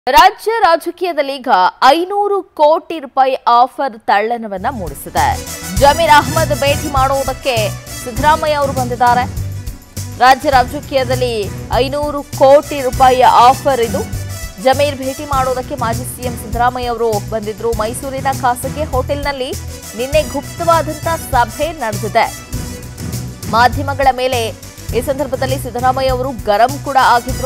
ರಾಜ್ಯ ರಾಜಕೀಯದಲ್ಲಿ ಈಗ ಐನೂರು ಕೋಟಿ ರೂಪಾಯಿ ಆಫರ್ ತಳ್ಳನವನ್ನ ಮೂಡಿಸಿದೆ ಜಮೀರ್ ಅಹ್ಮದ್ ಭೇಟಿ ಮಾಡುವುದಕ್ಕೆ ಸಿದ್ದರಾಮಯ್ಯ ಅವರು ಬಂದಿದ್ದಾರೆ ರಾಜ್ಯ ರಾಜಕೀಯದಲ್ಲಿ ಐನೂರು ಕೋಟಿ ರೂಪಾಯಿಯ ಆಫರ್ ಇದು ಜಮೀರ್ ಭೇಟಿ ಮಾಡುವುದಕ್ಕೆ ಮಾಜಿ ಸಿಎಂ ಸಿದ್ದರಾಮಯ್ಯ ಅವರು ಬಂದಿದ್ರು ಮೈಸೂರಿನ ಖಾಸಗಿ ಹೋಟೆಲ್ನಲ್ಲಿ ನಿನ್ನೆ ಗುಪ್ತವಾದಂತ ಸಭೆ ನಡೆದಿದೆ ಮಾಧ್ಯಮಗಳ ಮೇಲೆ ಈ ಸಂದರ್ಭದಲ್ಲಿ ಸಿದ್ದರಾಮಯ್ಯ ಅವರು ಗರಂ ಕೂಡ ಆಗಿದ್ರು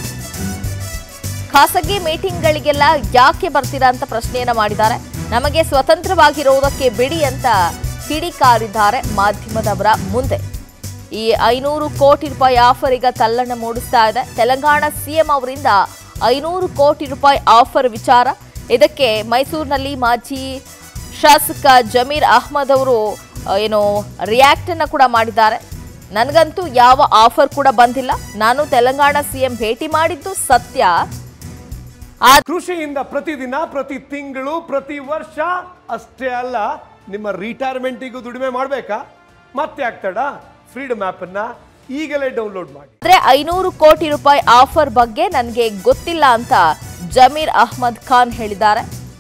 ಖಾಸಗಿ ಮೀಟಿಂಗ್ಗಳಿಗೆಲ್ಲ ಯಾಕೆ ಬರ್ತೀರಾ ಅಂತ ಪ್ರಶ್ನೆಯನ್ನ ಮಾಡಿದ್ದಾರೆ ನಮಗೆ ಸ್ವತಂತ್ರವಾಗಿರುವುದಕ್ಕೆ ಬಿಡಿ ಅಂತ ಕಿಡಿಕಾರಿದ್ದಾರೆ ಮಾಧ್ಯಮದವರ ಮುಂದೆ ಈ ಐನೂರು ಕೋಟಿ ರೂಪಾಯಿ ಆಫರ್ ಈಗ ತಲ್ಲಣ ಮೂಡಿಸ್ತಾ ಇದೆ ತೆಲಂಗಾಣ ಸಿಎಂ ಅವರಿಂದ ಐನೂರು ಕೋಟಿ ರೂಪಾಯಿ ಆಫರ್ ವಿಚಾರ ಇದಕ್ಕೆ ಮೈಸೂರಿನಲ್ಲಿ ಮಾಜಿ ಶಾಸಕ ಜಮೀರ್ ಅಹ್ಮದ್ ಅವರು ಆ, ಏನು ರಿಯಾಕ್ಟ್ ಅನ್ನ ಕೂಡ ಮಾಡಿದ್ದಾರೆ ನನಗಂತೂ ಯಾವ ಆಫರ್ ಕೂಡ ಬಂದಿಲ್ಲ ನಾನು ತೆಲಂಗಾಣ ಸಿಎಂ ಭೇಟಿ ಮಾಡಿದ್ದು ಸತ್ಯ ಕೃಷಿಯಿಂದ ಪ್ರತಿದಿನ ಪ್ರತಿ ತಿಂಗಳು ಪ್ರತಿ ವರ್ಷ ಅಷ್ಟೇ ಅಲ್ಲ ನಿಮ್ಮ ರಿಟೈರ್ಮೆಂಟಿಗೂ ದುಡಿಮೆ ಮಾಡಬೇಕಾ ಮತ್ತೆ ಆಗ್ತಡ ಫ್ರೀಡಮ್ ಅನ್ನ ಈಗಲೇ ಡೌನ್ಲೋಡ್ ಮಾಡಿ ಆದ್ರೆ ಐನೂರು ಕೋಟಿ ರೂಪಾಯಿ ಆಫರ್ ಬಗ್ಗೆ ನನಗೆ ಗೊತ್ತಿಲ್ಲ ಅಂತ ಜಮೀರ್ ಅಹ್ಮದ್ ಖಾನ್ ಹೇಳಿದ್ದಾರೆ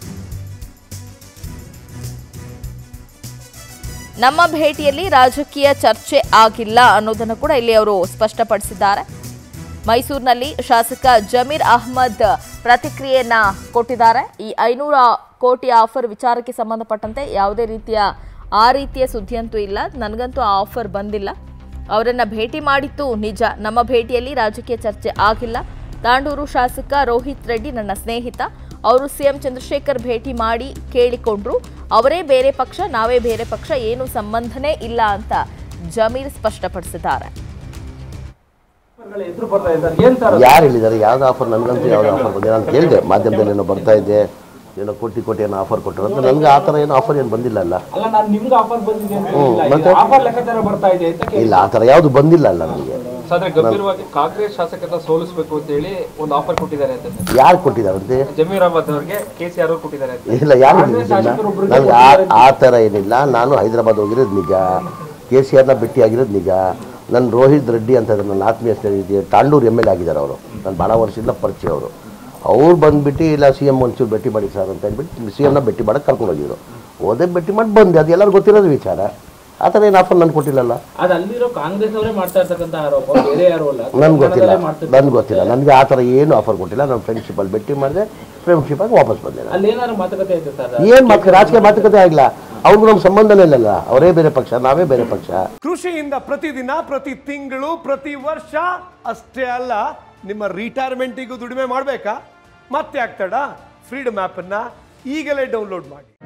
ನಮ್ಮ ಭೇಟಿಯಲ್ಲಿ ರಾಜಕೀಯ ಚರ್ಚೆ ಆಗಿಲ್ಲ ಅನ್ನೋದನ್ನು ಕೂಡ ಇಲ್ಲಿ ಅವರು ಸ್ಪಷ್ಟಪಡಿಸಿದ್ದಾರೆ ಮೈಸೂರಿನಲ್ಲಿ ಶಾಸಕ ಜಮೀರ್ ಅಹ್ಮದ್ ಪ್ರತಿಕ್ರಿಯೆಯನ್ನ ಕೊಟ್ಟಿದ್ದಾರೆ ಈ ಐನೂರ ಕೋಟಿ ಆಫರ್ ವಿಚಾರಕ್ಕೆ ಸಂಬಂಧಪಟ್ಟಂತೆ ಯಾವುದೇ ರೀತಿಯ ಆ ರೀತಿಯ ಸುದ್ದಿಯಂತೂ ಇಲ್ಲ ನನಗಂತೂ ಆ ಆಫರ್ ಬಂದಿಲ್ಲ ಅವರನ್ನ ಭೇಟಿ ಮಾಡಿತ್ತು ನಿಜ ನಮ್ಮ ಭೇಟಿಯಲ್ಲಿ ರಾಜಕೀಯ ಚರ್ಚೆ ಆಗಿಲ್ಲ ತಾಂಡೂರು ಶಾಸಕ ರೋಹಿತ್ ರೆಡ್ಡಿ ನನ್ನ ಸ್ನೇಹಿತ ಅವರು ಸಿಎಂ ಚಂದ್ರಶೇಖರ್ ಭೇಟಿ ಮಾಡಿ ಕೇಳಿಕೊಂಡ್ರು ಅವರೇ ಬೇರೆ ಪಕ್ಷ ನಾವೇ ಬೇರೆ ಪಕ್ಷ ಏನು ಸಂಬಂಧನೇ ಇಲ್ಲ ಅಂತ ಜಮೀರ್ ಸ್ಪಷ್ಟಪಡಿಸಿದ್ದಾರೆ ಎದುರು ಬರ್ತಾ ಇದ್ದಾರೆ ಏನ್ ಸರ್ ಯಾರು ಹೇಳಿದ್ದಾರೆ ಯಾವ್ದು ಆಫರ್ ನನಗಂತೂ ಯಾವ್ದು ಆಫರ್ ಬಂದಿಲ್ಲ ನಾನು ಕೇಳಿದೆ ಮಾಧ್ಯಮದಲ್ಲಿ ಏನೋ ಬರ್ತಾ ಇದ್ದೆ ಏನೋ ಕೋಟಿ ಕೋಟಿ ಏನೋ ಆಫರ್ ಕೊಟ್ಟರು ಅಂತ ನನಗೆ ಆ ಥರ ಏನೋ ಆಫರ್ ಏನು ಬಂದಿಲ್ಲ ಅಲ್ಲ ಅಲ್ಲ ನಾನು ನಿಮ್ಗೆ ಆಫರ್ ಬಂದಿದೆ ಅಂತ ಹ್ಮ್, ಹೇಳಿಲ್ಲ ಮತ್ತೆ? ಆಫರ್ ಲೆಕ್ಕಾಚಾರ ಬರ್ತಾ ಇದೆ ಅಂತ ಕೇಳಿ ಇಲ್ಲ ಆ ಥರ ಯಾವುದು ಬಂದಿಲ್ಲ ಅಲ್ಲ ನನಗೆ ಆದ್ರೆ ಗಂಭೀರವಾಗಿ ಕಾಂಗ್ರೆಸ್ ಶಾಸಕರನ್ನ ಸೋಲಿಸಬೇಕು ಅಂತ ಹೇಳಿ ಒಂದು ಆಫರ್ ಕೊಟ್ಟಿದ್ದಾರೆ ಅಂತ ಸರ್. ಯಾರು ಕೊಟ್ಟಿದ್ದಾರಂತೆ ಜಮೀರ್ ಅಹಮದ್ ಅವರಿಗೆ ಕೆ ಸಿ ಆರ್ ಅವ್ರು ಕೊಟ್ಟಿದ್ದಾರೆ ಅಂತ ಇಲ್ಲ ಯಾರು ಹೇಳಿದ್ದಿಲ್ಲ ನನಗೆ ಆ ಆ ಥರ ಏನಿಲ್ಲ ನಾನು ಹೈದರಾಬಾದ್ ಹೋಗಿರೋದು ನಿಜ ಕೆ ಸಿ ಆರ್ನ ಭೇಟಿಯಾಗಿರೋದು ನಿಜ ನನ್ನ ರೋಹಿತ್ ರೆಡ್ಡಿ ಅಂತ ಇದ್ದಾರೆ, ನನ್ನ ಆತ್ಮೀಯ ಸ್ನೇಹಿತ ತಾಂಡೂರು ಎಮ್ ಎಲ್ ಆಗಿದ್ದಾರೆ ಅವರು ನಾನು ಭಾಳ ವರ್ಷದಿಂದ ಪರಿಚಯ ಅವರು ಅವ್ರು ಬಂದ್ಬಿಟ್ಟು ಇಲ್ಲ ಸಿ ಎಮ್ ಒಂಚೂರು ಭೇಟಿ ಮಾಡಿ ಸರ್ ಅಂತ ಹೇಳ್ಬಿಟ್ಟು ಸಿ ಎಮ್ನ ಭೇಟಿ ಮಾಡಕ್ಕೆ ಕರ್ಕೊಂಡು ಹೋಗಿದ್ರು ಹೋದೆ ಭೇಟಿ ಮಾಡಿ ಬಂದೆ ಅದು ಎಲ್ಲರಿಗೂ ಗೊತ್ತಿರೋದು ವಿಚಾರ ಆ ಥರ ಏನು ಆಫರ್ ನಾನು ಕೊಟ್ಟಿಲ್ಲಲ್ಲ ಅದು ಅಲ್ಲಿರೋ ಕಾಂಗ್ರೆಸ್ ಅವರೇ ಮಾಡ್ತಾ ಇರ್ತಕ್ಕಂಥ ಆರೋಪ ಬೇರೆ ಯಾರು ಅಲ್ಲ ನನ್ಗೆ ಗೊತ್ತಿಲ್ಲ ಕನ್ನಡದಲ್ಲೇ ಮಾಡ್ತಿರ್ತಾರೆ. ನನ್ಗೆ ಗೊತ್ತಿಲ್ಲ ನನಗೆ ಆ ಥರ ಏನು ಆಫರ್ ಕೊಟ್ಟಿಲ್ಲ ನಾನು ಫ್ರೆಂಡ್ಶಿಪ್ಪಲ್ಲಿ ಭೇಟಿ ಮಾಡಿದೆ ಫ್ರೆಂಡ್ಶಿಪ್ಪಾಗಿ ವಾಪಸ್ ಬಂದೆ ನಾನು ಅಲ್ಲಿ ಏನಾದ್ರು ಮಾತುಕತೆ ಐತೆ ಸರ್ ಏನು ಮಾತು ರಾಜಕೀಯ ಮಾತುಕತೆ ಆಗಿಲ್ಲ ಅವ್ರಿಗೂ ನಮ್ಮ ಸಂಬಂಧನೇ ಇಲ್ಲಲ್ಲ ಅವರೇ ಬೇರೆ ಪಕ್ಷ ನಾವೇ ಬೇರೆ ಪಕ್ಷ ಕೃಷಿಯಿಂದ ಪ್ರತಿದಿನ ಪ್ರತಿ ತಿಂಗಳು ಪ್ರತಿ ವರ್ಷ ಅಷ್ಟೇ ಅಲ್ಲ ನಿಮ್ಮ ರಿಟೈರ್ಮೆಂಟಿಗೂ ದುಡಿಮೆ ಮಾಡಬೇಕಾ ಮತ್ತೆ ಆಗ್ತಡ ಫ್ರೀಡಮ್ ಅನ್ನ ಈಗಲೇ ಡೌನ್ಲೋಡ್ ಮಾಡಿ